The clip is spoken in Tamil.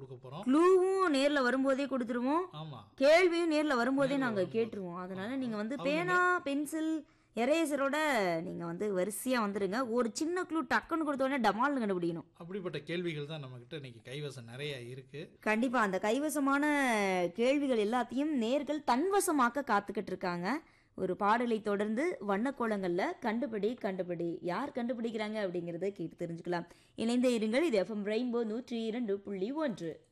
கொடுக்க போறோம் க்ளூவும் நேர்ல வரும்போதே கொடுத்துருவோம் ஆமா கேள்வியும் நேர்ல வரும்போதே நாங்க கேட்டுருவோம் அதனால நீங்க வந்து பேனா பென்சில் எரேசரோட நீங்க வந்து வரிசையா வந்துருங்க ஒரு சின்ன க்ளூ டக்குன்னு கொடுத்த உடனே டமால்னு கண்டுபிடிக்கணும் அப்படிப்பட்ட கேள்விகள் தான் நம்ம கிட்ட இன்னைக்கு கைவசம் நிறைய இருக்கு கண்டிப்பா அந்த கைவசமான கேள்விகள் எல்லாத்தையும் நேர்கள் தன்வசமாக்க காத்துக்கிட்டு இருக்காங்க ஒரு பாடலை தொடர்ந்து வண்ணக்கோலங்கள்ல கண்டுபிடி கண்டுபிடி யார் கண்டுபிடிக்கிறாங்க அப்படிங்கறத கேட்டு தெரிஞ்சுக்கலாம் இணைந்தே இருங்கள் இது எஃப்எம் ரெயின்போ நூற்றி இரண்டு புள்ளி ஒன்று